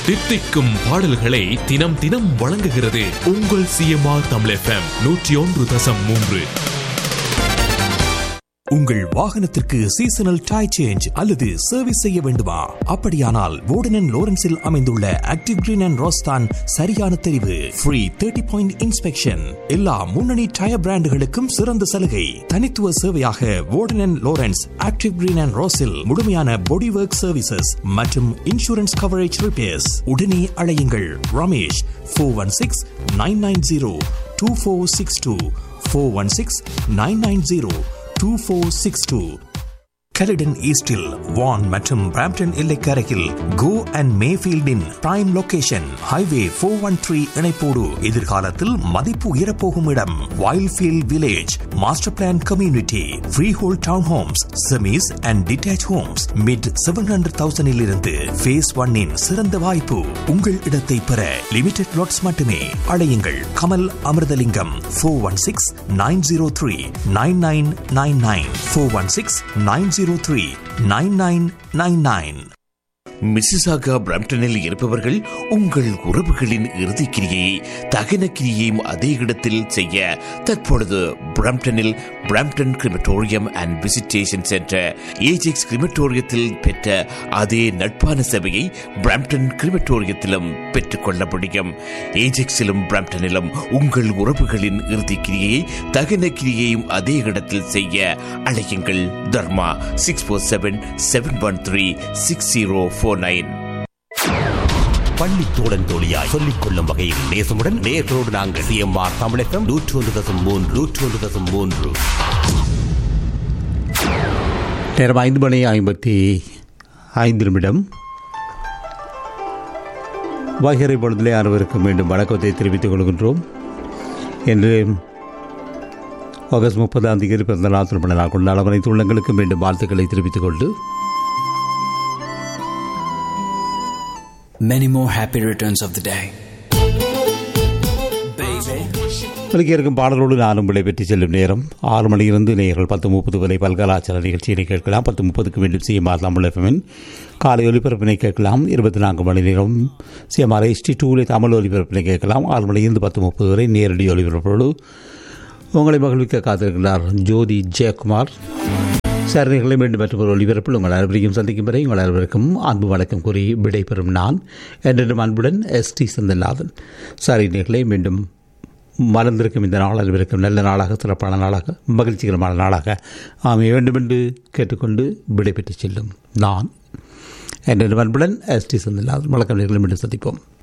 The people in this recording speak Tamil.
தித்திக்கும் பாடல்களை தினம் தினம் வழங்குகிறது உங்கள் சிஎம்ஆர் தமிழ் எஃப்எம் நூற்றி ஒன்று தசம் மூன்று உங்கள் வாகனத்திற்கு சீசனல் டை சேஞ்ச் அல்லது சர்வீஸ் செய்ய வேண்டுமா அப்படியானால் வோர்டன் லோரன்ஸில் அமைந்துள்ள ஆக்டிவ் கிரீன் அண்ட் ரோஸ்தான் சரியான தெரிவு ஃப்ரீ தேர்ட்டி பாயிண்ட் இன்ஸ்பெக்ஷன் எல்லா முன்னணி டயர் பிராண்டுகளுக்கும் சிறந்த சலுகை தனித்துவ சேவையாக Warden Lawrence Active Green and ரோஸில் முழுமையான பாடி ஒர்க் சர்வீசஸ் மற்றும் இன்சூரன்ஸ் கவரேஜ் ரிப்பேர்ஸ் உடனே அழையுங்கள் Ramesh four one six nine nine zero two four six two four one six nine nine zero 2462. Caledon ஈஸ்டில் வான் மற்றும் பிராம்டன் எல்லைக்கரையில் கோ அண்ட் மேஃபீல்டின் prime location highway four one three இணைப்போடு எதிர்காலத்தில் மதிப்பு உயரப்போகும் இடம் Wildfield Village master plan community freehold town homes semis and detach Holmes mid seven hundred தௌசண்டில் இருந்து ஃபேஸ் ஒன்னின் சிறந்த வாய்ப்பு உங்கள் இடத்தை பெற லிமிடெட் லாட்ஸ் மட்டுமே அழையுங்கள் Kamal Amirthalingam four one six nine zero three nine nine nine nine four one six nine zero three nine nine nine nine Mississauga பிரம்டனில் இருப்பவர்கள் உங்கள் உறவுகளின் இறுதிக் கிரியை தகன கிரியையும் அதே இடத்தில் செய்ய தற்பொழுது பிரம்டனில் Brampton crematorium and visitation centre Ajax கிரிமட்டோரியத்தில் பெற்ற அதே நட்பான சேவையை பிரம்டன் கிரிமட்டோரியத்திலும் பெற்றுக்கொள்ள முடியும் ஏஜெக்ஸிலும் பிரம்டனிலும் உங்கள் உறவுகளின் இறுதிக் கிரியை தகன கிரியையும் அதே இடத்தில் செய்ய அழையுங்கள் Dharma six four seven seven one three six zero four nine பள்ளி தோழன் தோழியாய் சொல்லிக் கொள்ளும் வகையில் நேசமுடன் நேர்களோடு நாங்கள் சிஎம்ஆர் தமிழகம் நூற்று ஒன்று தசம் மூன்று நூற்று ஒன்று தசம் மூன்று நேரம் ஐந்து மணி ஐம்பத்தி ஐந்து நிமிடம் வகைரை பொழுதிலே அனைவருக்கும் மீண்டும் வணக்கத்தை தெரிவித்துக் கொள்கின்றோம் என்று ஆகஸ்ட் முப்பதாம் தேதி பிறந்த நாள் திருமண நாள் கொண்டாட அனைத்து உள்ளங்களுக்கு மீண்டும் வாழ்த்துக்களை தெரிவித்துக் கொண்டு Many more happy returns of the day. ஒலிக்க இருக்கும் பாடலோடு நானும் விடைபெற்று செல்லும் நேரம் ஆறு மணியிலிருந்து நேர்கள் பத்து முப்பது வரை பல்கலாச்சார நிகழ்ச்சியினை கேட்கலாம் பத்து முப்பதுக்கு மீண்டும் சிஎம்ஆர் தமிழ் எஃப்எம்மின் காலை ஒலிபரப்பினை கேட்கலாம் இருபத்தி நான்கு மணி நேரம் சிஎம்ஆர் எஸ்டி டூவில் தமிழ் ஒலிபரப்பினை கேட்கலாம் ஆறு மணியிலிருந்து பத்து முப்பது வரை நேரடி ஒலிபரப்போடு உங்களை மகிழ்விக்க காத்திருக்கிறார் ஜோதி ஜெயக்குமார் சேரணிகளை மீண்டும் மற்றொரு ஒலிபரப்பில் உங்கள் அனைவரையும் சந்திக்கும் வரை உங்கள் அனைவருக்கும் அன்பு வணக்கம் கூறி விடைபெறும் நான் என்றும் அன்புடன் எஸ் டி செந்தில்நாதன் சேரணிகளை மீண்டும் மறந்திருக்கும் இந்த நாள் அனைவருக்கும் நல்ல நாளாக சிறப்பான நாளாக மகிழ்ச்சிகரமான நாளாக அமைய வேண்டும் என்று கேட்டுக்கொண்டு விடைபெற்று செல்லும் நான் என்றும் அன்புடன் எஸ் டி செந்தில்நாதன் வணக்கம் நேர்களை மீண்டும் சந்திப்போம்